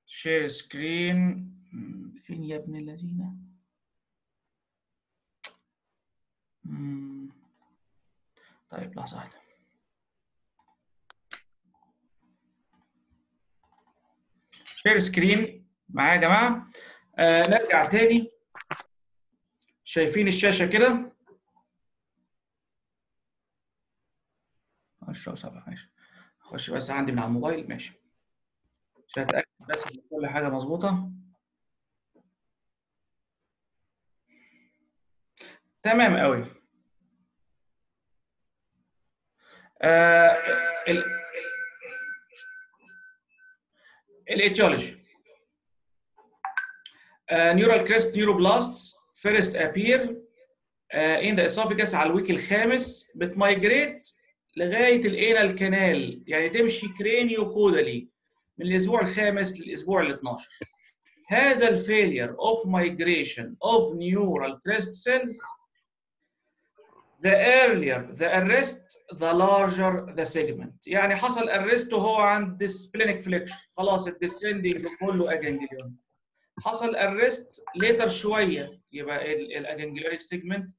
شير سكرين فين يا ابن الذين مم. طيب لحظة واحدة شير سكرين معايا يا جماعة آه نرجع تاني شايفين الشاشة كده 10 7 ماشي اخش بس عندي من على الموبايل ماشي عشان اتاكد بس ان كل حاجه مظبوطه تمام قوي آه ال الاتيولوجي نيورال كريست نيوروبلاستس فيرست ابير ان ذا اسوفيجاس على الويك الخامس بتمايجريت لغايه الانال كانال يعني تمشي كرينيو كودالي من الاسبوع الخامس للاسبوع ال 12 هذا الفيلير اوف مايجريشن اوف نيورال كريست سيلز the earlier the arrest the larger the segment يعني حصل arrest وهو عند splenic flexion خلاص الديسندنج كله اجنجليون حصل arrest later شويه يبقى الاجنجليونيك سيجمنت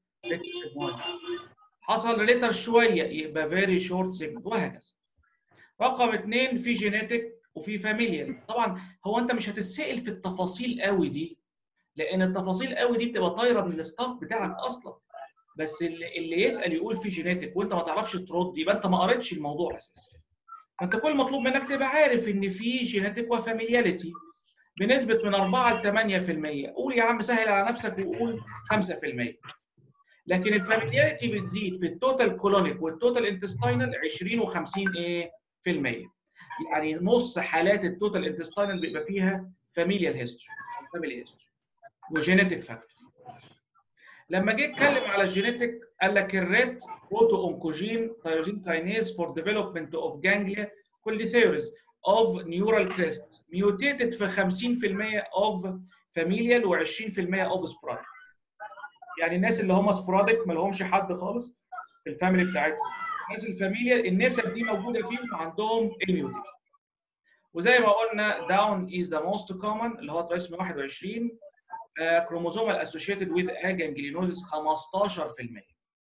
حصل later شويه يبقى very short segment وهكذا رقم اثنين في جينيتك وفي فاميليال طبعا هو انت مش هتتسال في التفاصيل قوي دي لان التفاصيل قوي دي بتبقى طايره من الاستاف بتاعك اصلا بس اللي, اللي يسال يقول في جينيتك وانت ما تعرفش ترد يبقى انت ما قريتش الموضوع اساسا فانت كل مطلوب منك تبقى عارف ان في جينيتك وفاميلياليتي بنسبه من 4 ل 8% قول يا عم سهل على نفسك وقول 5% لكن الفاميلياريتي بتزيد في التوتال كولونيك والتوتال انتستينال 20 و50 ايه في المية يعني نص حالات التوتال انتستينال بيبقى فيها فاميليال هيستوري فاميلي هيستوري وجينيتك فاكتور لما جه اتكلم على الجينيتك قال لك الريت بروتو اونكوجين تايروزين كاينيز فور ديفلوبمنت اوف جانجليا كل ثيوريز اوف نيورال كريست ميوتيتد في 50% اوف فاميليال و20% اوف سبراديك يعني الناس اللي هم سبراديك ما لهمش حد خالص في الفاميلي بتاعتهم الناس الفاميليال النسب دي موجوده فيهم عندهم الميوتيشن وزي ما قلنا داون از ذا موست كومن اللي هو ترايسومي 21 كروموزومال اسوشيتد وذ اجانجلينوزيس 15%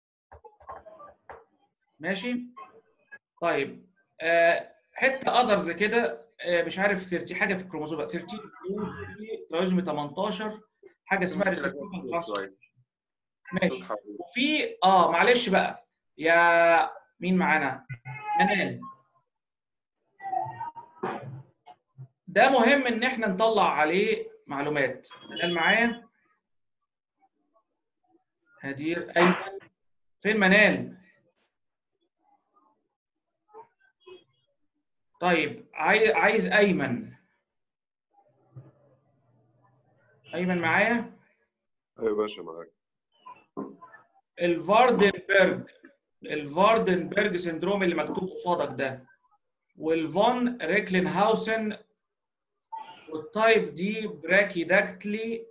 ماشي طيب آه حته اذرز كده آه مش عارف 30 حاجه في الكروموزوم 13 ترايسومي 18 حاجه اسمها ريسبتور ماشي وفي اه معلش بقى يا مين معانا؟ منال ده مهم ان احنا نطلع عليه معلومات منال معايا؟ هدير ايمن فين منال؟ طيب عايز عايز ايمن ايمن معايا؟ ايوه يا باشا معاك الفاردنبرج الفاردنبرج سندروم اللي مكتوب قصادك ده والفون ريكلينهاوسن والتايب دي براكيداكتلي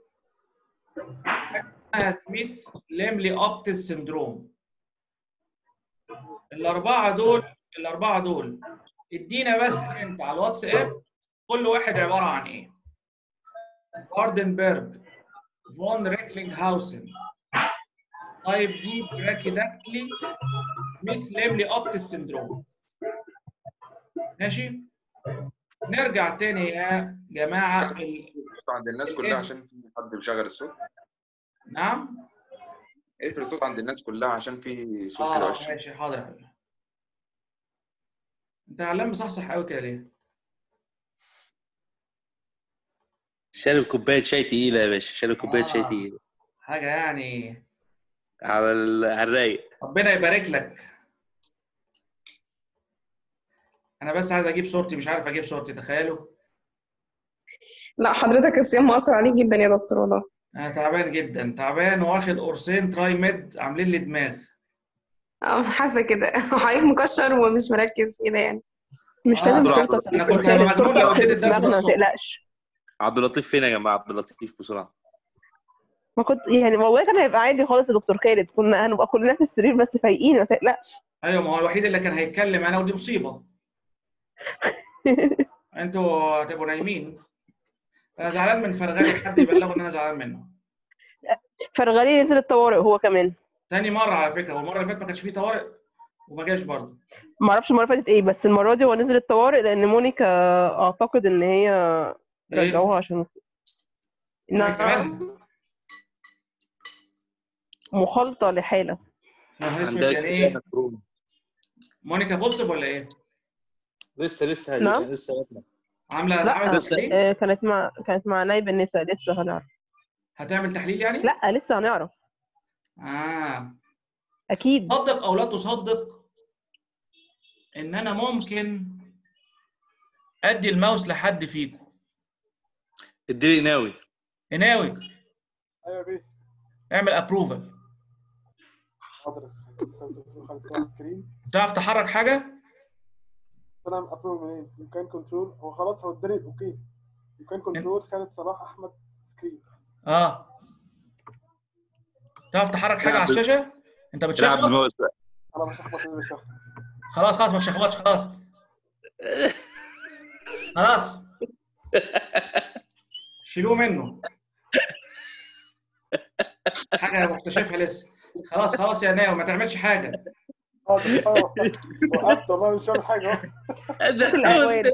اسمها سميث ليملي اوبتس سندروم الاربعه دول الاربعه دول ادينا بس انت على الواتساب كل واحد عباره عن ايه فاردنبرج فون ريكلينغهاوسن تايب دي براكيداكتلي مثل ليملي اوبتس سندروم ماشي نرجع تاني يا جماعه ال... عند الناس كلها عشان في حد بيشغل الصوت نعم اقفل الصوت عند الناس كلها عشان في صوت اه كده وش ماشي حاضر يا حبيبي انت علام مصحصح قوي كده ليه؟ شارب كوبايه شاي تقيله يا باشا شارب كوبايه شاي آه. تقيله حاجه يعني على ال- على الرايق ربنا يبارك لك انا بس عايز اجيب صورتي مش عارف اجيب صورتي تخيلوا لا حضرتك الصيام مؤثر عليك جدا يا دكتور والله انا تعبان جدا تعبان واخد قرصين تراي ميد عاملين لي دماغ اه حاسه كده حضرتك مكشر ومش مركز كده يعني مش آه، لازم دكتور شرطه أنا كنت هبقى مجنون لو اديت الدرس دماغنا ما بالصبح. تقلقش عبد اللطيف فين يا جماعه عبد اللطيف بسرعه ما كنت يعني والله كان هيبقى عادي خالص يا دكتور خالد كنا هنبقى كلنا في السرير بس فايقين ما تقلقش ايوه ما هو الوحيد اللي كان هيتكلم انا ودي مصيبه انتوا هتبقوا نايمين انا زعلان من فرغلي حد يبلغه ان انا زعلان منه فرغلي نزل الطوارئ هو كمان تاني مره على فكره والمره اللي فاتت ما كانش فيه طوارئ وما جاش برضه ما اعرفش المره اللي فاتت ايه بس المره دي هو نزل الطوارئ لان مونيكا اعتقد ان هي إيه؟ رجعوها عشان مونيكا نعم مالها؟ مخالطه لحاله يا نهار اسود عندها يعني ايه استجابة كورونا مونيكا بوزيتيف ولا ايه؟ لسه لسه هي- نعم. لسه واكلة. عامله لا عملت لسه- تحليل؟ آه، كانت مع كانت مع نايب النساء لسه هنعرف هتعمل تحليل يعني؟ لا لسه هنعرف اه اكيد صدق او لا تصدق ان انا ممكن ادي الماوس لحد فيكم اديلي ناوي ناوي ايوه بيه اعمل ابروفل حاضر خالد سكرين تعرف تحرك حاجه انا ابروف منين يو كان كنترول هو خلاص هو اداني اوكي يو كان كنترول خالد صلاح احمد سكرين اه تعرف تحرك حاجه على الشاشه انت العب بتشخبط بالماوس بقى انا مش هخبط يا باشا خلاص خلاص ما تشخبطش خلاص خلاص شيلوه منه حاجه مكتشفها لسه خلاص خلاص يا ناوي ما تعملش حاجه حاضر اه وقفت والله مش عامل حاجه أهو. ده الأهوال.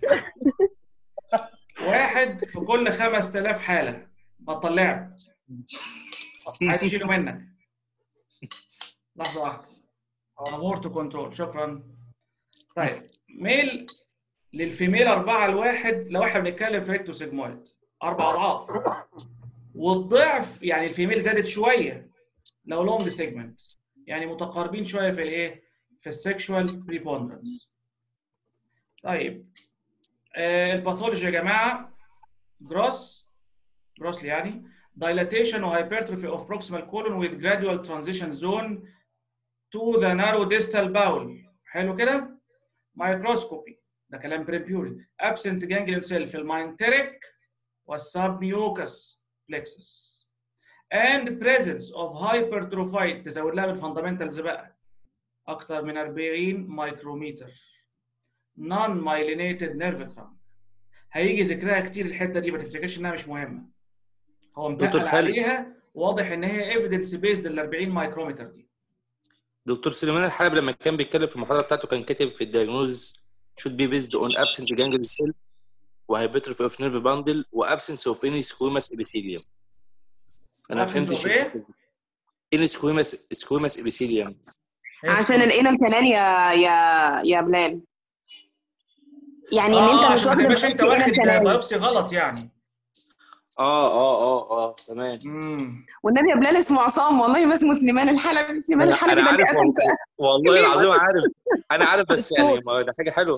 واحد في كل 5000 حاله بطل لعب عايز يشيله منك لحظه واحده امورت كنترول شكرا طيب ميل للفيميل أربعة لواحد لو احنا بنتكلم في ريكتو سيجمويد أربع أضعاف والضعف يعني الفيميل زادت شوية لو لونج سيجمنت يعني متقاربين شوية في الإيه؟ في السكشوال بريبوندرنس طيب آه الباثولوجي يا جماعة جروس جروسلي يعني dilatation و hypertrophy of proximal colon with gradual transition zone to the narrow distal bowel حلو كده مايكروسكوبي ده كلام بريمبيوري absent ganglion cell في الماينتريك والسبميوكس plexus and presence of hypertrophied تزود لها بالفاندامنتالز بقى اكتر من 40 مايكرومتر non myelinated nerve trunk هيجي ذكرها كتير الحته دي ما تفتكرش انها مش مهمه هو دكتور متقل خالد. عليها واضح ان هي ايفيدنس بيزد ال 40 مايكرومتر دي دكتور سليمان الحلب لما كان بيتكلم في المحاضره بتاعته كان كاتب في الدياجنوز should be based on absent ganglion cell وhypertrophy of nerve bundle وabsence of any squamous epithelium انا ما Absence فهمتش of إيه؟ any squamous squamous epithelium عشان الانال كمان يا يا يا بلال يعني ان انت آه، مش عشان واخد ما تبقاش انت البايوبسي واخد انال كمان بايوبسي غلط يعني اه اه اه اه تمام امم والنبي يا بلال اسمه عصام والله ما اسمه سليمان الحلبي سليمان انا الحلبي أنا ده عارف انت والله, والله العظيم عارف انا عارف بس يعني ما ده حاجه حلوه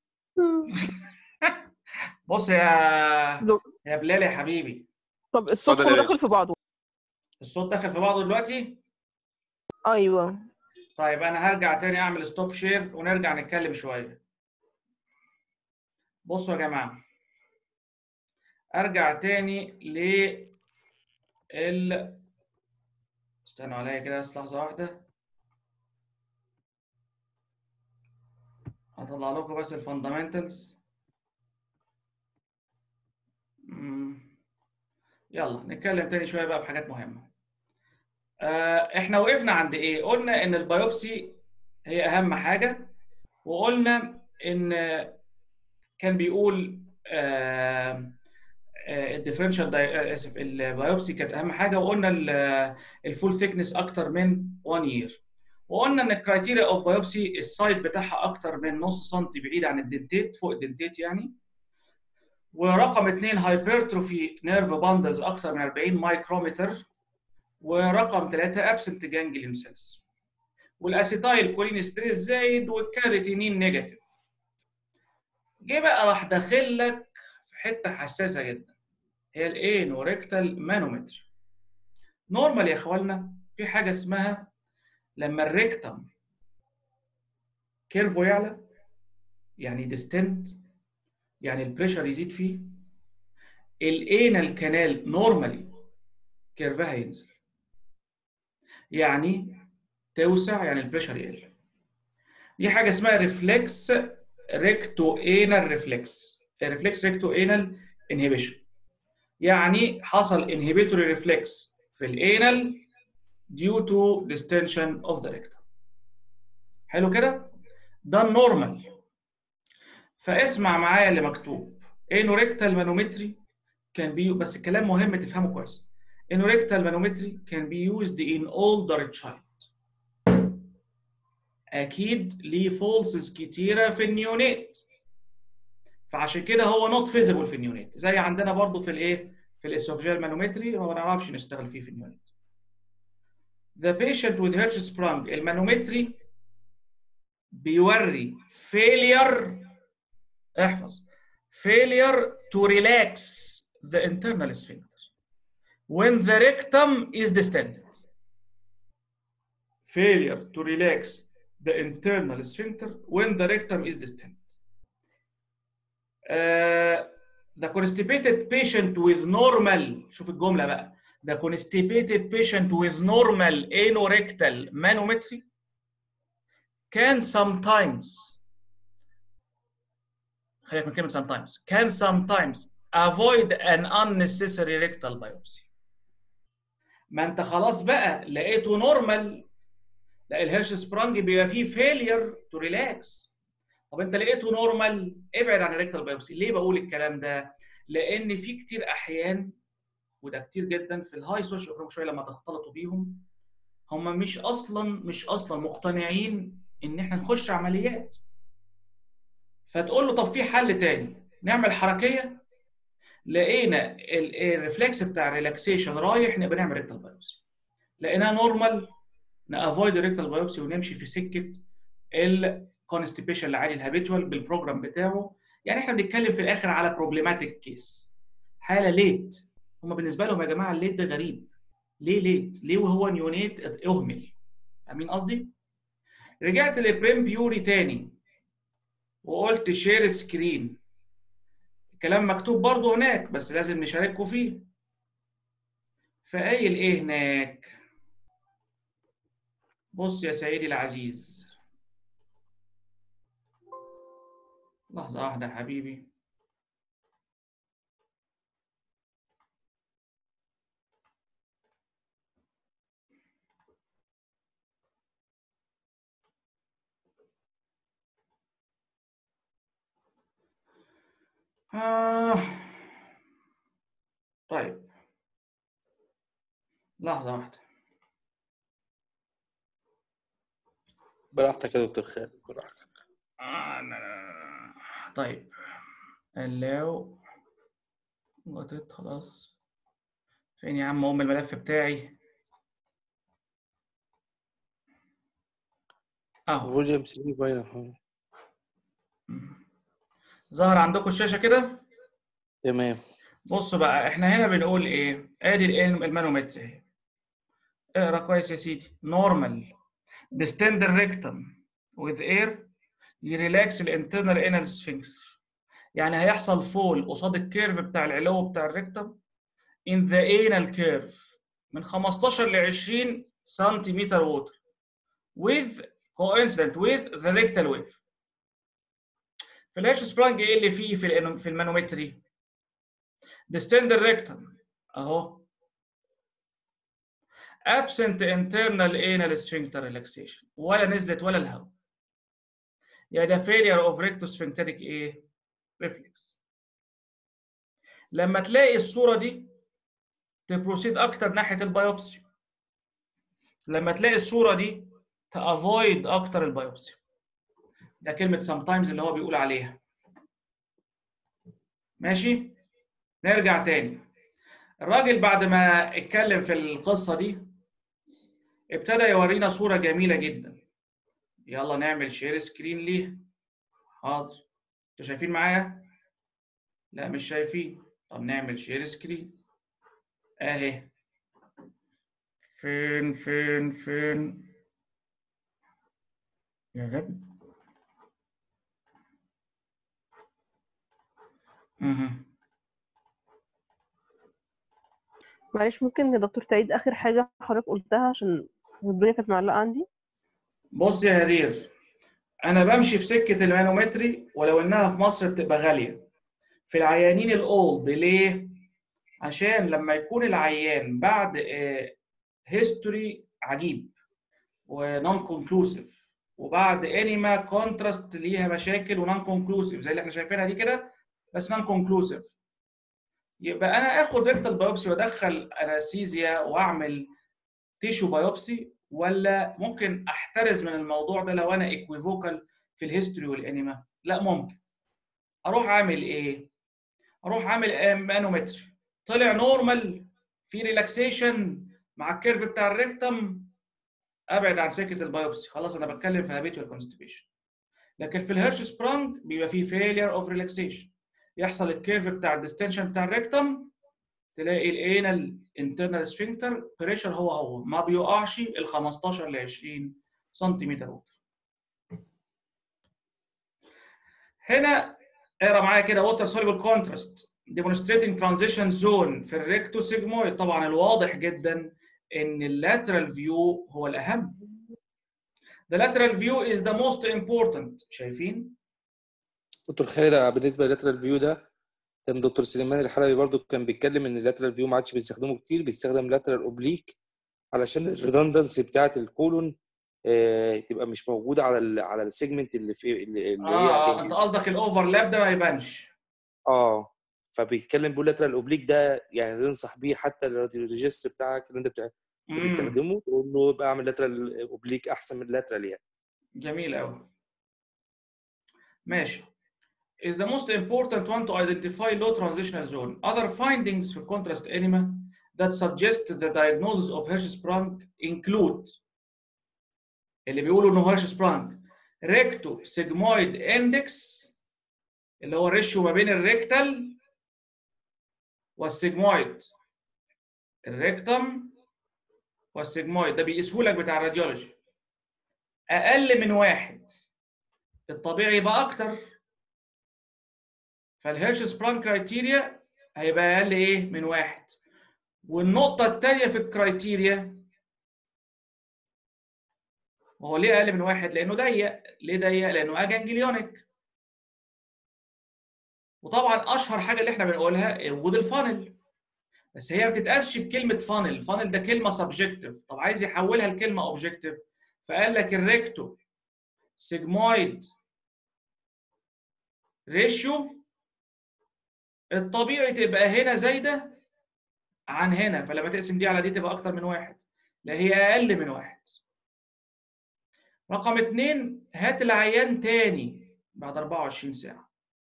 بص يا دك- يا بلال يا حبيبي طب الصوت اتفضل يا كله باشا. داخل في بعضه الصوت دخل في بعضه دلوقتي ايوه طيب انا هرجع تاني اعمل ستوب شير ونرجع نتكلم شويه بصوا يا جماعه ارجع تاني ل ال استنوا عليا كده بس لحظه واحده هطلع لكم بس الفاندامنتالز يلا نتكلم تاني شويه بقى في حاجات مهمه آه، احنا وقفنا عند ايه قلنا ان البيوبسي هي اهم حاجه وقلنا ان كان بيقول الديفرنشال اسف البيوبسي كانت اهم حاجه وقلنا الفول ثيكنس اكتر من 1 يير وقلنا ان الكرايتيريا اوف بايوبسي السايد بتاعها اكتر من نص سنتي بعيد عن الدنتيت فوق الدنتيت يعني ورقم اثنين هايبرتروفي نيرف باندلز اكتر من 40 مايكرومتر ورقم ثلاثة ابسنت جانجليون سيلز والاسيتايل كولينستريز زايد والكاريتينين نيجاتيف جه بقى راح داخل لك في حته حساسه جدا هي الانوريكتال مانومتر نورمال يا اخوانا في حاجه اسمها لما الريكتم كيرفو يعلى يعني ديستنت يعني البريشر يزيد فيه الانال كانال نورمالي كيرفها ينزل يعني توسع يعني البريشر يقل دي حاجه اسمها ريفلكس ريكتو انال ريفلكس ريفلكس ريكتو انال انهبيشن يعني حصل inhibitory reflex في الانال due to distension of the rectum حلو كده ده النورمال فاسمع معايا اللي مكتوب انوريكتال مانومتري كان بي بس الكلام مهم تفهمه كويس انوريكتال مانومتري كان بي used in older child اكيد ليه فولسز كتيره في النيونيت فعشان كده هو نوت فيزيبل في النيونيت زي عندنا برضو في الايه في الاسوفجيال مانومتري ما بنعرفش نشتغل فيه في النيونيت The patient with Hirschsprung المانومتري بيوري failure احفظ failure to relax the internal sphincter when the rectum is distended failure to relax the internal sphincter when the rectum is distended uh, the constipated patient with normal شوف الجملة بقى the constipated patient with normal anorectal manometry can sometimes خليك من كلمة sometimes can sometimes avoid an unnecessary rectal biopsy ما انت خلاص بقى لقيته نورمال لا الهيرش سبرانج بيبقى فيه فيلير تو ريلاكس طب انت لقيته نورمال ابعد عن الريكتال بايوبسي ليه بقول الكلام ده لان في كتير احيان وده كتير جدا في الهاي سوشيال ايكونوميك شويه لما تختلطوا بيهم هم مش اصلا مش اصلا مقتنعين ان احنا نخش عمليات فتقول له طب في حل تاني نعمل حركيه لقينا الريفلكس بتاع الريلاكسيشن رايح نبقى نعمل ريكتال بايوبسي لقيناها نورمال نافويد الريكتال بايوبسي ونمشي في سكه الكونستيبيشن العادي الهابيتوال بالبروجرام بتاعه يعني احنا بنتكلم في الاخر على بروبلماتيك كيس حاله ليت هم بالنسبه لهم يا جماعه الليت ده غريب ليه ليت؟ ليه وهو نيونيت اهمل؟ فاهمين قصدي؟ رجعت لبريم بيوري تاني وقلت شير سكرين الكلام مكتوب برضه هناك بس لازم نشارككم فيه فقايل ايه هناك؟ بص يا سيدي العزيز لحظة واحدة يا حبيبي آه. طيب لحظة واحدة براحتك يا دكتور خالد براحتك آه لا لا لا. طيب allow غطيت خلاص فين يا عم ام الملف بتاعي اهو فوليوم 3 باين اهو ظهر عندكم الشاشة كده تمام بصوا بقى احنا هنا بنقول ايه ادي ال- المانومتر اهي اقرا كويس يا سيدي نورمال distend the rectum with air يريلاكس الانترنال انال sphincter يعني هيحصل فول قصاد الكيرف بتاع العلو بتاع الريكتم in the anal curve من 15 ل 20 سنتيمتر ووتر with coincident with the rectal wave في الهيرش سبرانج ايه اللي فيه في الانو- في المانومتري distend the rectum اهو absent internal anal sphincter relaxation ولا نزلت ولا الهواء يا ده failure of rectosphincteric ايه reflex لما تلاقي الصورة دي تبروسيد اكتر ناحية البيوبسي لما تلاقي الصورة دي تافويد اكتر البيوبسي ده كلمة sometimes اللي هو بيقول عليها ماشي نرجع تاني الراجل بعد ما اتكلم في القصة دي ابتدى يورينا صورة جميلة جدا يلا نعمل شير سكرين ليه حاضر انتوا شايفين معايا لا مش شايفين طب نعمل شير سكرين اهي فين فين فين يا غبي مهم. معلش ممكن يا دكتور تعيد اخر حاجه حضرتك قلتها عشان الدنيا كانت معلقه عندي بص يا هدير انا بمشي في سكه المانومتري ولو انها في مصر بتبقى غاليه في العيانين الاولد ليه عشان لما يكون العيان بعد هيستوري عجيب ونون كونكلوسيف وبعد انيما كونتراست ليها مشاكل ونون كونكلوسيف زي اللي احنا شايفينها دي كده بس نون كونكلوسيف يبقى انا اخد ريكتال بايوبسي وادخل انستيزيا واعمل تيشو بايوبسي ولا ممكن احترز من الموضوع ده لو انا ايكويفوكال في الهيستوري والانيما لا ممكن اروح اعمل ايه اروح اعمل مانومتري طلع نورمال في ريلاكسيشن مع الكيرف بتاع الريكتم ابعد عن سكه البايوبسي خلاص انا بتكلم في هابيتوال كونستيبيشن لكن في الهيرش سبرانج بيبقى فيه فيلير اوف ريلاكسيشن يحصل الكيرف بتاع الديستنشن بتاع الريكتم تلاقي الانال انترنال سفنكتر بريشر هو هو ما بيقعش ال 15 ل 20 سنتيمتر ووتر هنا اقرا معايا كده ووتر سوليبل كونتراست demonstrating transition zone في الريكتو سيجمويد طبعا الواضح جدا ان اللاترال فيو هو الاهم The lateral view is the most important شايفين؟ دكتور خالد بالنسبه لللاترال فيو ده كان دكتور سليمان الحلبي برضو كان بيتكلم ان اللاترال فيو ما عادش بيستخدمه كتير بيستخدم لاترال اوبليك علشان الريدندنسي بتاعه الكولون آه، تبقى مش موجوده على ال على السيجمنت اللي في اللي اللي اه هي انت قصدك الاوفرلاب ده ما يبانش اه فبيتكلم بيقول لاترال اوبليك ده يعني ينصح بيه حتى الريجستر بتاعك اللي انت بتاع- مم. بتستخدمه تقول له يبقى اعمل لاترال اوبليك احسن من اللاترال يعني جميل قوي ماشي is the most important one to identify low transitional zone. Other findings for contrast enema that suggest the diagnosis of Hirschsprung include اللي بيقولوا انه Hirschsprung recto sigmoid index اللي هو الريشيو ما بين الريكتال والسيجمويد الريكتم والسيجمويد ده بيقيسه لك بتاع الراديولوجي اقل من واحد الطبيعي يبقى اكتر فالهيرش سبرانج كرايتيريا هيبقى اقل ايه من واحد والنقطة التانية في الكرايتيريا وهو ليه اقل من واحد؟ لانه ضيق، ليه ضيق؟ لانه اجانجليونيك. وطبعا اشهر حاجة اللي احنا بنقولها وجود الفانل. بس هي ما بتتقاسش بكلمة فانل، فانل ده كلمة سبجكتيف، طب عايز يحولها لكلمة اوبجكتيف فقال لك الريكتو سيجمويد ريشيو الطبيعي تبقى هنا زايده عن هنا فلما تقسم دي على دي تبقى اكتر من واحد لا هي اقل من واحد رقم اتنين هات العيان تاني بعد 24 ساعه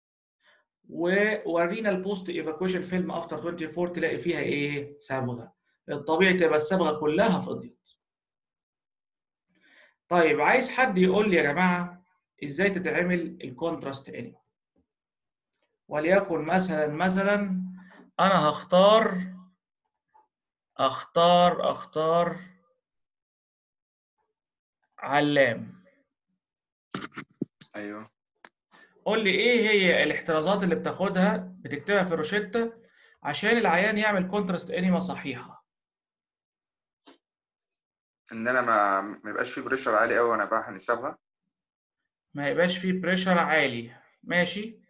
وورينا البوست ايفاكويشن فيلم افتر 24 تلاقي فيها ايه صبغه الطبيعي تبقى الصبغه كلها فضيت طيب عايز حد يقول لي يا جماعه ازاي تتعمل الكونتراست اني وليكن مثلا مثلا انا هختار اختار اختار علام ايوه قول لي ايه هي الاحترازات اللي بتاخدها بتكتبها في روشتة عشان العيان يعمل كونتراست انيما صحيحه ان انا ما ما يبقاش في بريشر عالي قوي وانا بحقن الصبغه ما يبقاش فيه بريشر عالي ماشي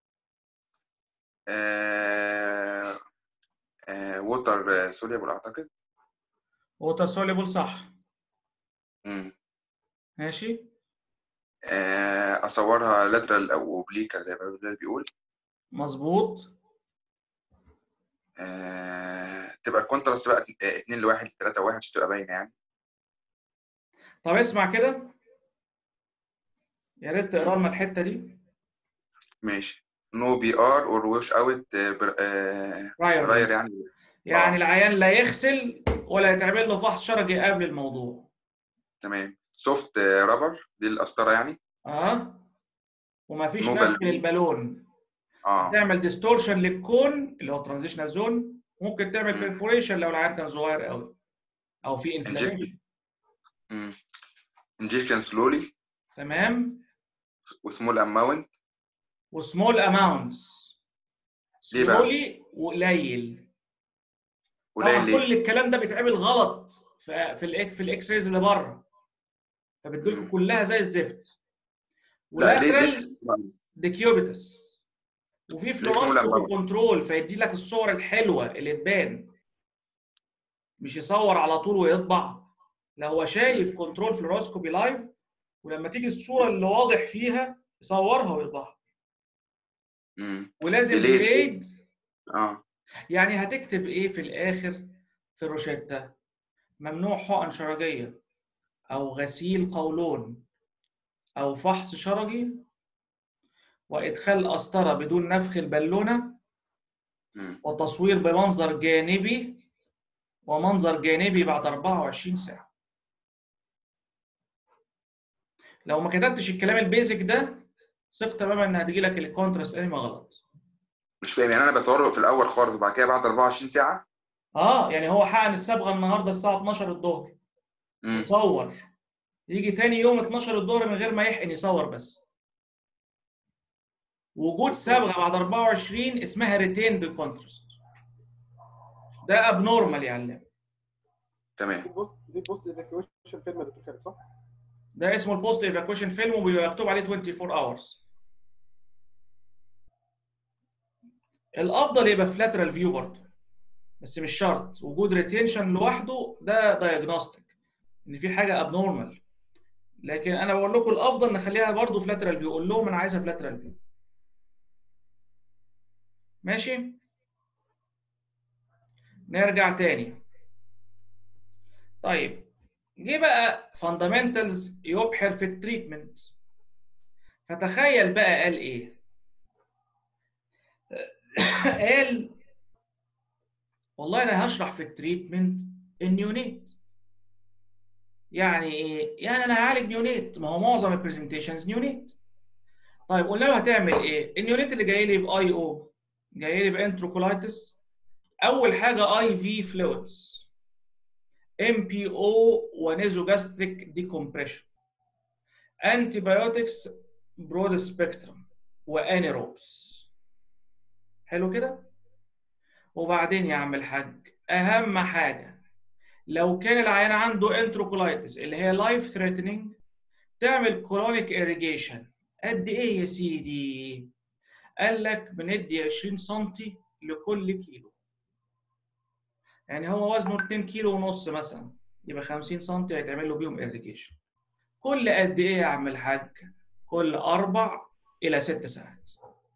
آه آه ووتر سوليبل اعتقد ووتر سوليبل صح مم. ماشي آه اصورها لاترال او اوبليكا زي ما بلال بيقول مظبوط آه تبقى الكونتراست بقى 2 لواحد 3 لواحد عشان تبقى باينه يعني طب اسمع كده يا ريت تقرا لنا الحته دي ماشي نو بي ار اور وش اوت راير راير يعني يعني آه. العيان لا يغسل ولا يتعمل له فحص شرجي قبل الموضوع تمام سوفت رابر دي القسطره يعني اه وما فيش نو نفخ بالون. للبالون اه تعمل ديستورشن للكون اللي هو ترانزيشنال زون ممكن تعمل مم. بيرفوريشن لو العيان كان صغير قوي او في انفلاميشن انجكشن سلولي تمام وسمول اماونت وسمول اماونتس ليه بقى؟ سلولي وقليل طبعا قليل ليه؟ كل الكلام ده بيتعمل غلط في في الاك في الاكس ريز اللي بره فبتجيلكم مم. كلها زي الزفت لا ليه ولاترال ليه ديكيوبيتس وفي اسمه فلوروسكوبي لما- كنترول فيدي لك الصور الحلوه اللي تبان مش يصور على طول ويطبع لا هو شايف كنترول فلوروسكوبي لايف ولما تيجي الصوره اللي واضح فيها يصورها ويطبعها مم. ولازم Delayed. ديليد اه يعني هتكتب ايه في الاخر في الروشتة ممنوع حقن شرجية او غسيل قولون او فحص شرجي وادخال قسطرة بدون نفخ البالونة مم. وتصوير بمنظر جانبي ومنظر جانبي بعد 24 ساعة لو ما كتبتش الكلام البيزك ده ثق تماما ان هتجي لك الكونتراست انيما غلط مش فاهم يعني انا بصوره في الاول خالص وبعد كده بعد 24 ساعه اه يعني هو حقن الصبغه النهارده الساعه 12 الظهر مم. يصور يجي تاني يوم 12 الظهر من غير ما يحقن يصور بس وجود صبغه بعد 24 اسمها ريتيند كونتراست ده ابنورمال يا علام تمام دي بوست دي بوست ايفاكيويشن فيلم يا دكتور خالد صح؟ ده اسمه البوست ايفاكويشن فيلم وبيبقى مكتوب عليه 24 اورز الافضل يبقى فلاترال فيو برضه بس مش شرط وجود ريتينشن لوحده ده دايجنوستيك ان في حاجه ابنورمال لكن انا بقول لكم الافضل نخليها برضه فلاترال فيو قول لهم انا عايزها فلاترال فيو ماشي نرجع تاني طيب جه بقى فاندامنتالز يبحر في التريتمنت فتخيل بقى قال ايه قال والله انا هشرح في التريتمنت النيونيت يعني ايه يعني انا هعالج نيونيت ما هو معظم البرزنتيشنز نيونيت طيب قلنا له هتعمل ايه النيونيت اللي جاي لي باي او جاي لي بانتروكولايتس اول حاجه اي في فلويدز ام بي او ونيزوجاستريك ديكومبريشن انتي بايوتكس برود سبيكترم وانيروبس حلو كده وبعدين يا عم الحاج اهم حاجه لو كان العيان عنده انتروكولايتس اللي هي لايف ثريتنينج تعمل كولونيك اريجيشن قد ايه يا سيدي قال لك بندي 20 سم لكل كيلو يعني هو وزنه 2 كيلو ونص مثلا يبقى 50 سم هيتعمل له بيهم اريجيشن كل قد ايه يا عم الحاج كل اربع الى ست ساعات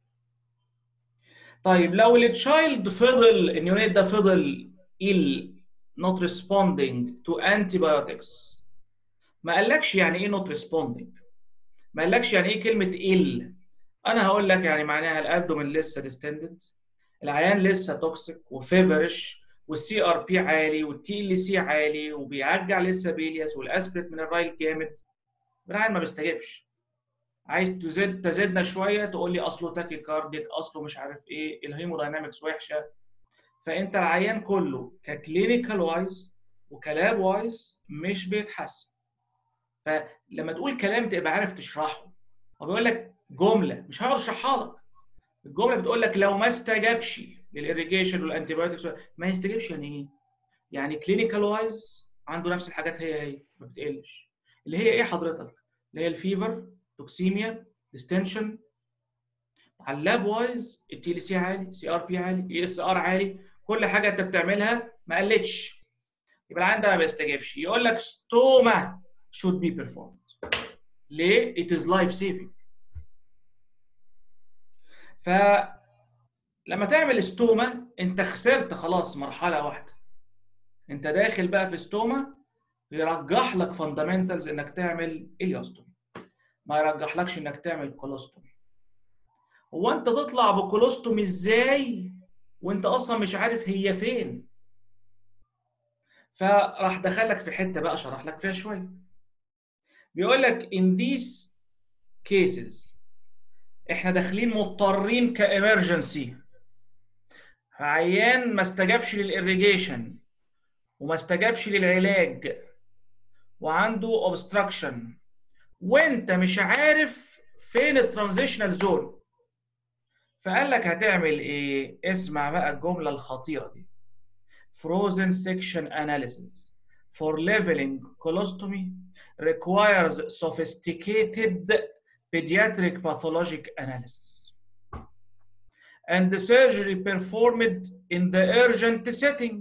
طيب لو التشايلد فضل النيونيت ده فضل ill not responding to antibiotics ما قالكش يعني ايه not responding ما قالكش يعني ايه كلمه ill انا هقول لك يعني معناها الابدومين لسه ديستندد العيان لسه توكسيك وفيفرش والسي ار بي عالي والتي ال سي عالي وبيعجع لسه بيلياس والاسبريت من الرايل جامد العيان ما بيستجيبش عايز تزيد تزيدنا شويه تقول لي اصله تاكي كارديك اصله مش عارف ايه الهيموداينامكس وحشه فانت العيان كله ككلينيكال وايز وكلاب وايز مش بيتحسن فلما تقول كلام تبقى عارف تشرحه هو بيقول لك جمله مش هقدر اشرحها لك الجمله بتقول لك لو ما استجابش للاريجيشن والانتيبيوتكس ما يستجيبش يعني ايه؟ يعني كلينيكال وايز عنده نفس الحاجات هي هي ما بتقلش اللي هي ايه حضرتك؟ اللي هي الفيفر توكسيميا ديستنشن على اللاب وايز التي ال سي عالي سي ار بي عالي اي اس ار عالي كل حاجه انت بتعملها ما قلتش يبقى العيان ده ما بيستجيبش يقول لك ستوما should be performed ليه؟ it is life saving فلما تعمل ستوما انت خسرت خلاص مرحله واحده انت داخل بقى في ستوما يرجح لك فاندامنتالز انك تعمل اليوستومي ما يرجحلكش انك تعمل كولوستومي هو انت تطلع بكولوستومي ازاي وانت اصلا مش عارف هي فين فراح دخلك في حته بقى شرح لك فيها شويه بيقول لك in these cases احنا داخلين مضطرين كامرجنسي عيان ما استجابش للإريجيشن وما استجابش للعلاج وعنده اوبستراكشن وانت مش عارف فين الترانزيشنال زون فقال لك هتعمل ايه اسمع بقى الجمله الخطيره دي frozen section analysis for leveling colostomy requires sophisticated pediatric pathologic analysis and the surgery performed in the urgent setting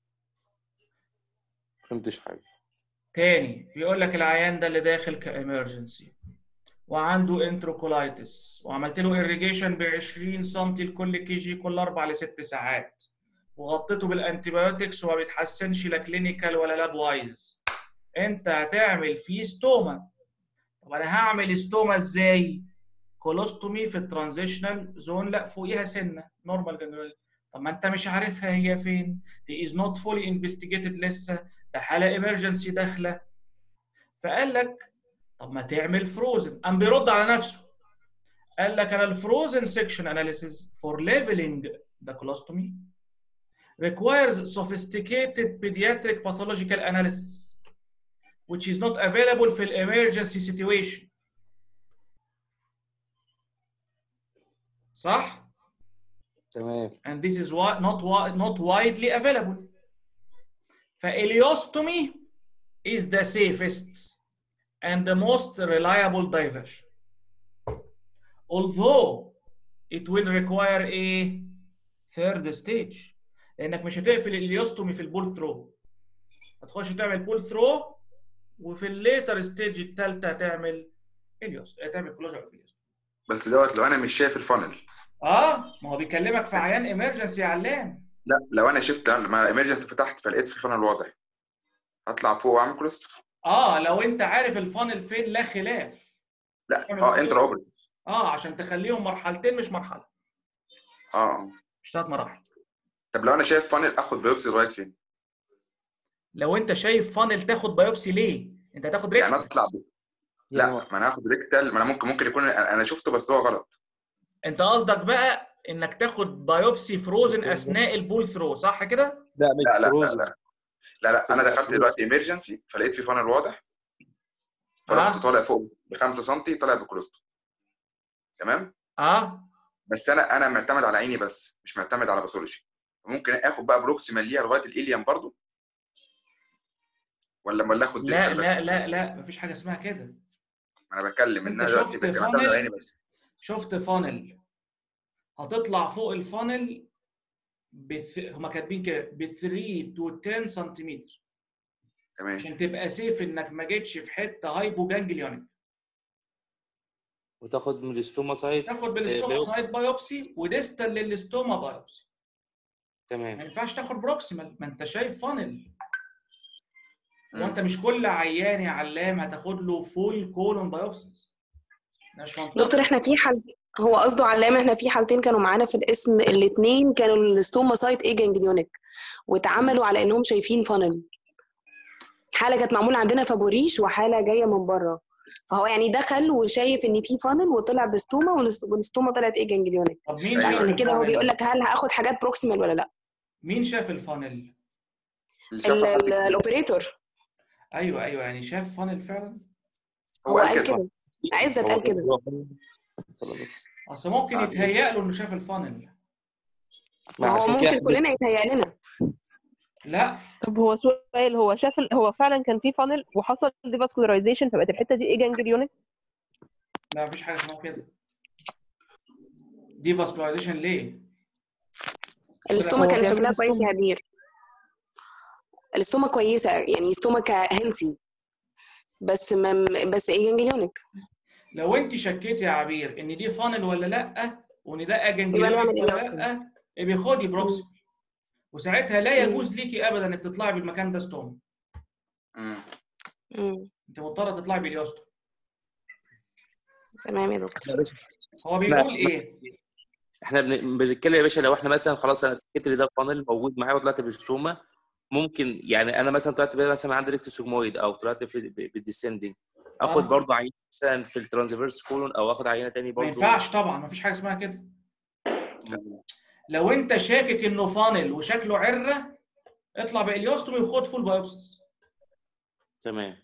فهمتش حاجه تاني بيقول لك العيان ده اللي داخل كامرجنسي وعنده انتروكولايتس وعملت له irrigation ب 20 سم لكل كي جي كل اربع لست ساعات وغطيته بالانتيبيوتكس وما بيتحسنش لا كلينيكال ولا لاب وايز انت هتعمل فيه ستوما طب انا هعمل ستوما ازاي؟ كولوستومي في الترانزيشنال زون لا فوقيها سنه نورمال جنرال طب ما انت مش عارفها هي فين هي از نوت فولي انفستيجيتد لسه ده حاله ايمرجنسي داخله فقال لك طب ما تعمل فروزن قام بيرد على نفسه قال لك انا الفروزن سيكشن اناليسيز فور ليفلنج ذا colostomy requires sophisticated pediatric pathological analysis which is not available في emergency situation صح؟ تمام and this is why not wi- not widely available. فإليوستومي is the safest and the most reliable diversion. Although it will require a third stage لأنك مش هتقفل الإليوستومي في البول ثرو هتخش تعمل بول ثرو وفي الليتر ستيج الثالثة هتعمل إليوست هتعمل كلوجر في الإليوستومي بس دوت لو انا مش شايف الفانل اه ما هو بيكلمك في عيان ايمرجنسي يا علام لا لو انا شفت لما الامرجنت فتحت فلقيت في فانل واضح هطلع فوق واعمل كوليسترول اه لو انت عارف الفانل فين لا خلاف لا تعمل اه كوليسترول. انترا اوبرتيف اه عشان تخليهم مرحلتين مش مرحله اه مش ثلاث مراحل طب لو انا شايف فانل اخد بايوبسي لغايه فين؟ لو انت شايف فانل تاخد بايوبسي ليه انت هتاخد يعني ريكتال اطلع ب... لا يعني ما انا هاخد ريكتال ما انا ممكن ممكن يكون انا أنا شفته بس هو غلط انت قصدك بقى انك تاخد بايوبسي فروزن اثناء البول ثرو صح كده لا لا مش لا لا فروزن لا لا, لا انا دخلت دلوقتي ايمرجنسي فلقيت في فانل واضح فرحت آه. طالع فوق ب 5 سم طالع بكولوستو تمام اه بس انا انا معتمد على عيني بس مش معتمد على باثولوجي ممكن اخد بقى بروكسيمال ليها لغايه الاليم برضو ولا ولا اخد لا ديستال بس لا لا لا مفيش حاجه اسمها كده انا بتكلم ان انت انا دلوقتي شفت بت- معتمد على عيني فانل بس شفت فانل هتطلع فوق الفانل بث... هما كاتبين كده ب 3 تو 10 سنتيمتر تمام عشان تبقى سيف انك ما جيتش في حته هايبو جانجليونيك وتاخد من الاستوما سايد تاخد بالاستوما بايوبسي. سايد بايوبسي وديستال للاستوما بايوبسي ما تمام ينفعش تاخد بروكسيمال ما انت شايف فانل وانت مم. مش كل عيان يا علام هتاخد له فول كولون بايوبسيس ده مش منطقي دكتور احنا في حال هو قصده علامه احنا في حالتين كانوا معانا في الاسم الاثنين كانوا الاستوما سايت ايه جانجليونيك واتعملوا على انهم شايفين فانل حاله كانت معموله عندنا في ابو ريش وحاله جايه من بره فهو يعني دخل وشايف ان في فانل وطلع بستوما والاست- والاستوما طلعت ايه جانجليونيك طب مين أيوة. شاف عشان كده هو الفانل؟ بيقول لك هل هاخد حاجات بروكسيمال ولا لا مين شاف الفانل؟ اللي ال- شافها حد ال- كتير. الاوبريتور ايوه ايوه يعني شاف فانل فعلا هو هو قال قال كده كده عزت قال كده اصل ممكن آه. يتهيأ له انه شاف الفانل ما هو ممكن كلنا يتهيأ لنا لا طب هو سؤال هو شاف ال- هو فعلا كان في فانل وحصل ديفاسكولارايزيشن فبقت الحته دي ايه جانجليونيك لا مفيش حاجه اسمها كده دي فاسكولايزيشن ليه؟ الاستوما هو كان بيعمل شكلها كويس استوما. يا هدير الاستوما كويسه يعني استوما كهيلثي بس ما بس ايه جانجليونيك لو انت شكيت يا عبير ان دي فانل ولا لا وان ده يبقى اجنجليونيك نعمل ولا إيه أصلاً؟ لا يبقى خدي بروكسي وساعتها لا مم. يجوز ليكي ابدا انك تطلعي بالمكان ده ستوم مم. مم. انت مضطره تطلعي باليوستوم تمام يا دكتور هو بيقول ايه؟ احنا بن- بنتكلم يا باشا لو احنا مثلا خلاص انا اتاكدت ان ده فانل موجود معايا وطلعت باستوما ممكن يعني انا مثلا طلعت بيه مثلا عندي ريكتوسوجمويد او طلعت في ب- بالديسندنج اخد آه. برضه عينه مثلا في الترانسفيرس كولون او اخد عينه تاني ما برضه ينفعش طبعا مفيش حاجه اسمها كده لو انت شاكك انه فانل وشكله عره اطلع باليوستومي وخد فول بايوبسيس تمام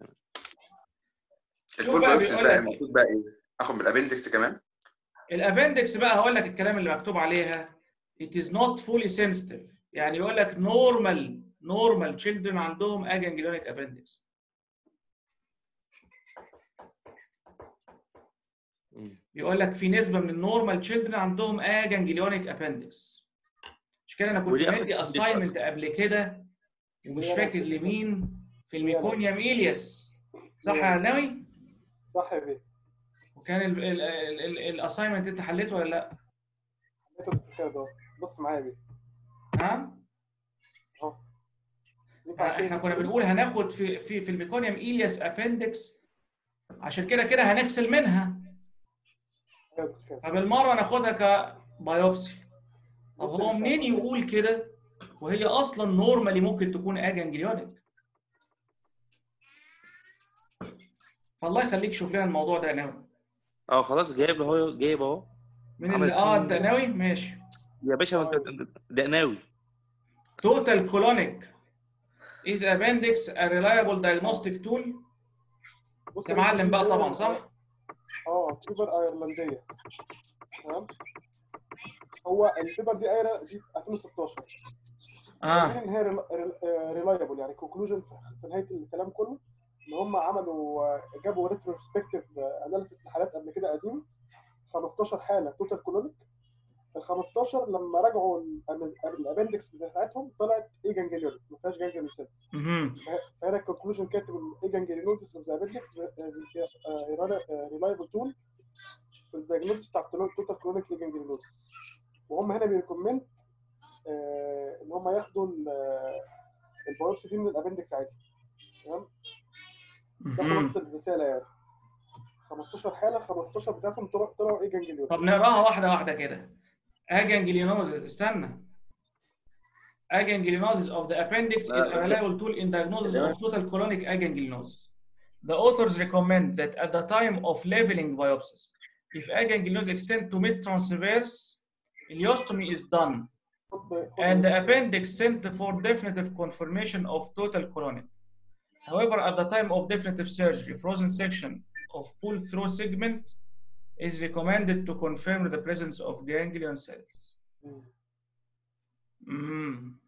الفول بقى بايوبسيس بيقول بقى لك المفروض بقى ايه؟ اخد من الابندكس كمان؟ الابندكس بقى هقول لك الكلام اللي مكتوب عليها it is not fully sensitive يعني يقول لك normal normal children عندهم aganglionic appendix مم. بيقول لك في نسبه من النورمال تشيلدرن عندهم اجانجليونيك ابندكس مش كده انا كنت ودي أخد مدي appendix اساينمنت أصلاً. قبل كده ومش هي فاكر نفس الفكرة. لمين في هي الميكونيوم إيلياس صح يا ناوي؟ صح يا بيه وكان الاساينمنت انت حليته ولا لا؟ حليته بالكتاب ده بص معايا يا بيه ها؟ اهو ينفع احنا كده؟ كنا بنقول هناخد في في في الميكونيوم إيلياس ابندكس عشان كده كده هنغسل منها أيوة بالكتاب. فبالمره ناخدها كبايوبسي طب بص هو يا باشا، منين يقول كده وهي اصلا نورمالي ممكن تكون اجانجليونيك فالله يخليك شوف لنا الموضوع ده يا ناوي اه خلاص جايب اهو جايب اهو من عمل اللي اه screen. انت ناوي ماشي يا باشا انت ده ناوي total colonic is appendix a reliable diagnostic tool بص يا يا معلم باشا، بقى دي طبعا فيبر- صح؟ اه فيبر ايرلنديه تمام هو الفيبر دي ايرا دي 2016 اه قايلين ان هي ريلايبل يعني كونكلوجن في نهايه الكلام كله ان هم عملوا آه، جابوا ريتروسبكتيف اناليسيس لحالات قبل كده قديمه 15 حاله توتال كولونيك ال 15 لما راجعوا الابندكس بتاعتهم طلعت ايه جانجليونيك ما فيهاش جانجليون سيلز مهم. فهنا الكونكلوجن كاتب ايه جانجليونوزس اوف ذا ابندكس ريلايبل تول في الدايجنوستس بتاع التوتال كولونيك ايه جانجليونوزس وهم هنا بيريكومند آه، ان هم ياخدوا ال- البيوبسي دي من الابندكس عادي تمام ده مهم. خلاصه الرساله يعني 15 حاله ال 15 بتاعتهم طلعوا طلعوا ايه جانجليون طب نقراها واحده واحده كده aganglionosis استنى aganglionosis of the appendix is a reliable tool in diagnosis of total colonic aganglionosis. The authors recommend that at the time of leveling biopsies, if aganglionosis extend to mid-transverse, ileostomy is done and the appendix sent for definitive confirmation of total colonic. However, at the time of definitive surgery, frozen section of pull-through segment is recommended to confirm the presence of ganglion cells. Mm.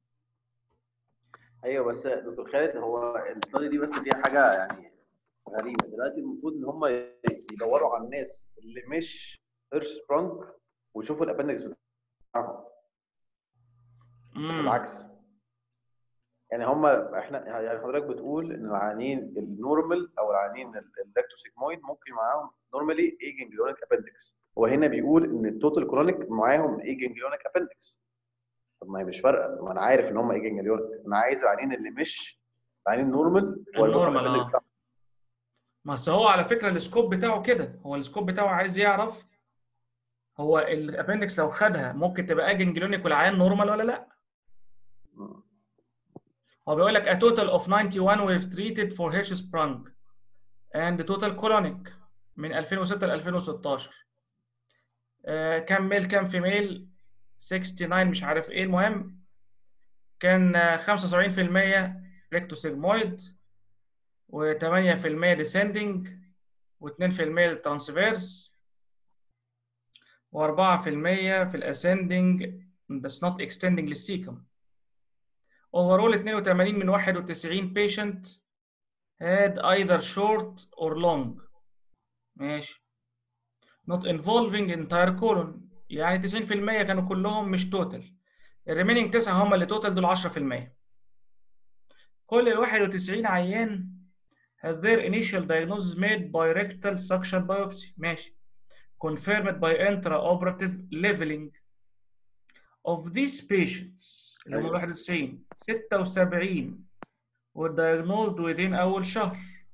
ايوه بس دكتور خالد هو الاستادي دي بس فيها حاجه يعني غريبه دلوقتي المفروض ان هم يدوروا على الناس اللي مش هيرش سبرانج ويشوفوا الابندكس بتاعهم مش Mm. العكس يعني هم احنا يعني حضرتك بتقول ان العيانين النورمال او العيانين اللاكتوسيجمويد ممكن معاهم نورمالي اي جنجليونيك ابندكس هو هنا بيقول ان التوتال كرونيك معاهم اي جنجليونيك ابندكس طب ما هي مش فارقه ما انا عارف ان هم اي جنجليونيك انا عايز العيانين اللي مش العيانين نورمال النورمال، آه. ما أصل هو على فكره السكوب بتاعه كده هو السكوب بتاعه عايز يعرف هو الابندكس لو خدها ممكن تبقى اجنجلونيك والعيان نورمال ولا لا هو بيقول لك a total of 91 were treated for Hirschsprung and total colonic من 2006 ل 2016 آه، كام ميل كام فيميل 69 مش عارف ايه المهم كان آه، 75% ريكتوسيجمويد و8% descending و2% ترانسفيرس و4% في الاسcending that's not extending للسيكم overall 82 من 91 patient had either short or long ماشي not involving entire colon يعني 90% كانوا كلهم مش توتال الريمينينج 9 هم اللي توتال دول 10% كل ال 91 عيان had their initial diagnosis made by rectal suction biopsy ماشي confirmed by intraoperative leveling of these patients اللي هم أيوة. 91 76 were diagnosed within أول شهر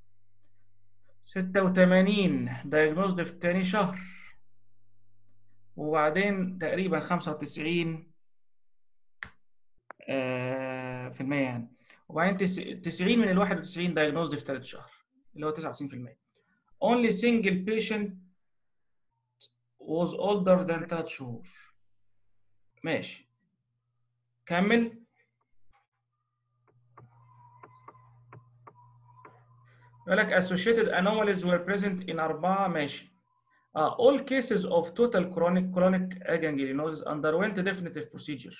86 diagnosed في تاني شهر وبعدين تقريبا 95 آه، في المية يعني وبعدين تس- 90 من ال 91 diagnosed في ثالث شهر اللي هو 99% only single patient was older than 3 شهور ماشي كمل يقول لك associated anomalies were present in أربعة ماشي uh, all cases of total chronic colonic aganglionosis underwent definitive procedure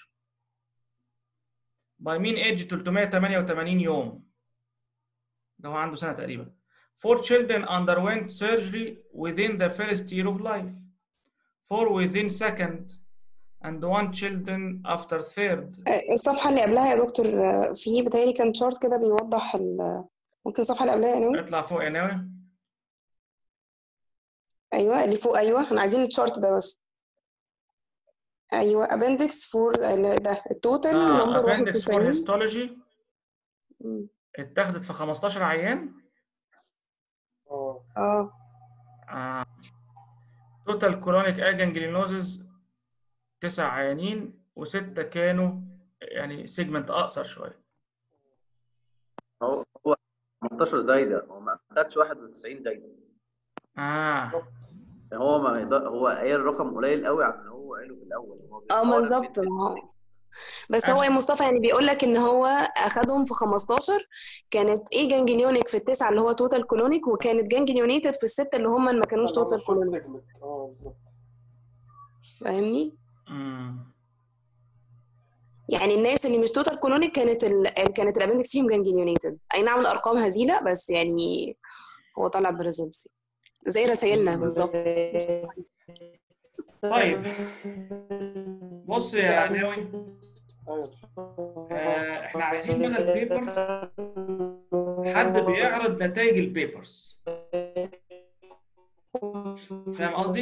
by mean age 388 يوم ده هو عنده سنة تقريبا four children underwent surgery within the first year of life four within second and one children after third آه، الصفحة اللي قبلها يا دكتور آه، في بتهيألي كان شارت كده بيوضح ال... ممكن الصفحة اللي قبلها يا نوي اطلع فوق يا ناوي ايوه اللي فوق ايوه احنا عايزين الشارت ده بس ايوه ابندكس فور ده التوتال اه نمبر appendix for 91 histology مم. اتاخدت في 15 عيان اه اه آه. توتال كورونيك اجنجلينوزز تسع عيانين وستة كانوا يعني سيجمنت اقصر شويه هو هو 15 زايده هو ما خدش 91 زايده اه هو ما يقدر هو قايل رقم قليل قوي عن اللي هو قاله في الاول هو اه بيحاول بالظبط يدي- ما هو بس هو يا مصطفى يعني بيقول لك ان هو اخدهم في 15 كانت ايه جانجليونيك في التسعه اللي هو توتال كولونيك وكانت جانجليونيتد في السته اللي هم ما كانوش اللي هو توتال short كولونيك segment. اه بالظبط فاهمني مم. يعني الناس اللي مش توتال كولونيك كانت ال... كانت الابندكس فيهم جانجليونيتد اي نعم الارقام هزيله بس يعني هو طلع بريزلتس زي رسايلنا بالظبط طيب بص يا ناوي ايوه آه احنا عايزين بدل بيبر حد بيعرض نتائج البيبرز فاهم قصدي؟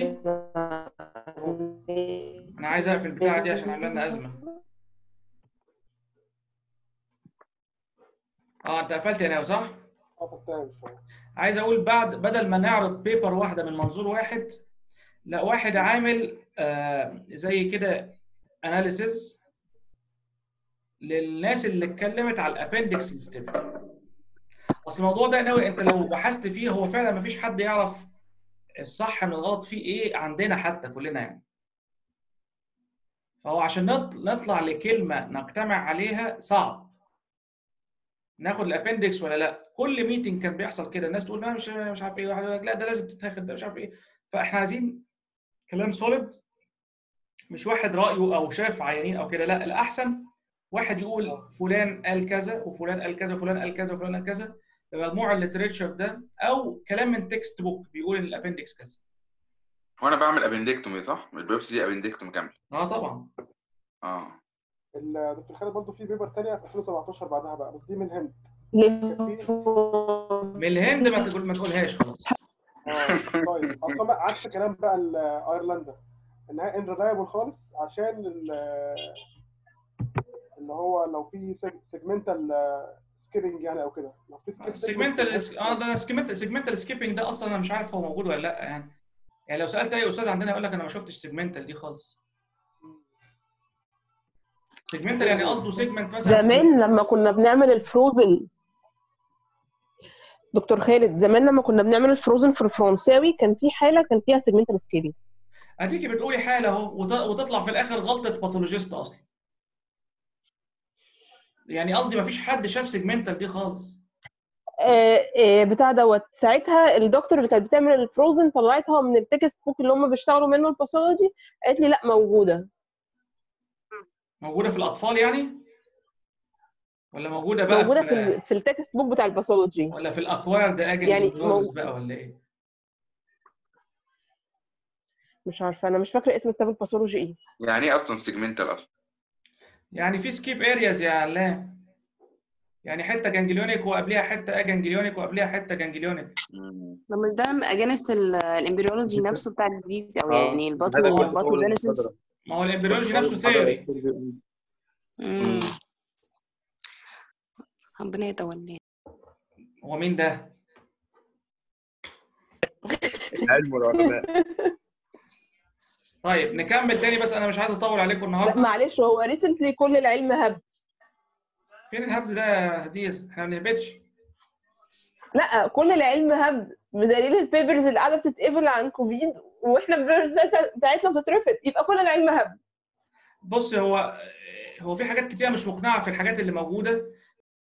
انا عايز اقفل البتاعه دي عشان عامله لنا ازمه اه انت قفلت يا ناوي صح؟ اه فتاهم شويه عايز اقول بعد بدل ما نعرض بيبر واحده من منظور واحد لا واحد عامل آه زي كده اناليسيز للناس اللي اتكلمت على الابندكس سنسيتيفيتي اصل الموضوع ده ناوي انت لو بحثت فيه هو فعلا ما فيش حد يعرف الصح من الغلط فيه ايه عندنا حتى كلنا يعني فهو عشان نط- نطلع لكلمه نجتمع عليها صعب ناخد الابندكس ولا لا كل ميتنج كان بيحصل كده الناس تقول لا مش مش عارف ايه واحد يقول لك لا ده لازم تتاخد ده مش عارف ايه فاحنا عايزين كلام سوليد مش واحد رايه او شاف عيانين او كده لا الاحسن واحد يقول فلان قال كذا وفلان قال كذا وفلان قال كذا وفلان قال كذا بمجموع الليتريتشر ده او كلام من تكست بوك بيقول ان الابندكس كذا وانا بعمل ابندكتومي صح؟ البيوبسي دي ابندكتومي كامل اه طبعا اه الدكتور خالد برضه في بيبر تانية في 2017 بعدها بقى بس دي من الهند من الهند ما تقول ما تقولهاش خلاص اه طيب اصل هم عكس كلام بقى ال- ايرلندا انها انريلايبل خالص عشان ال- اللي هو لو في سيجمنتال سكيبنج يعني او كده لو في skip segment سيجمنتال في اه ده سيجمنتال سكيبنج ده اصلا انا مش عارف هو موجود ولا لا يعني يعني لو سالت اي استاذ عندنا يقول لك انا ما شفتش سيجمنتال دي خالص سيجمنتال يعني قصده سيجمنت مثلا زمان لما كنا بنعمل الفروزن دكتور خالد زمان لما كنا بنعمل الفروزن في الفرنساوي كان في حاله كان فيها سيجمنتال سكيبنج اديكي بتقولي حاله اهو وت- وتطلع في الاخر غلطه باثولوجيست اصلا يعني قصدي ما فيش حد شاف سيجمنتال دي خالص آه، آه، بتاع دوت ساعتها الدكتور اللي كانت بتعمل الفروزن طلعتها من التكست بوك اللي هم بيشتغلوا منه الباثولوجي قالت لي لا موجوده موجوده في الاطفال يعني ولا موجوده بقى موجوده في, في ال- في التكست بوك بتاع الباثولوجي ولا في الاكوايرد اجن يعني يعني مو- بقى ولا ايه مش عارفه انا مش فاكره اسم كتاب الباثولوجي ايه يعني ايه اصلا سيجمنتال اصلا؟ يعني في سكيب ارياز يا علام يعني حته جانجليونيك وقبلها حته اجانجليونيك وقبلها حته جانجليونيك مم. ده مش ده اجينست الامبريولوجي نفسه بتاع الانجليزي او آه، يعني هذا الباثو كان في أول باثوجينيسيس المحاضرة. ما هو الامبريولوجي أول نفسه المحاضرة ثيوري مم. ربنا يتولاه هو مين ده؟ العلم والعلماء طيب نكمل تاني بس انا مش عايز اطول عليكم لا النهارده معلش هو ريسنتلي كل العلم هبد فين الهبد ده يا هدير؟ احنا ما بنهبطش لا كل العلم هبد بدليل البيبرز اللي قاعده بتتقبل عن كوفيد واحنا البيبرز بتاعتنا بتترفض يبقى كل العلم هبد بص هو هو في حاجات كتيره مش مقنعه في الحاجات اللي موجوده